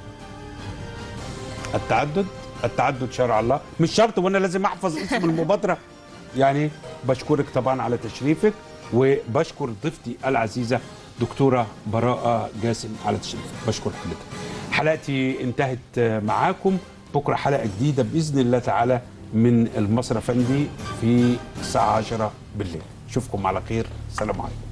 التعدد التعدد شرع الله مش شرط وانا لازم احفظ اسم المبادره يعني بشكرك طبعا على تشريفك وبشكر ضيفتي العزيزه دكتوره براءه جاسم على تشريفك بشكر حضرتك حلقتي انتهت آه، معاكم بكره حلقه جديده باذن الله تعالى من المصرف فندي في الساعه 10 بالليل اشوفكم على خير سلام عليكم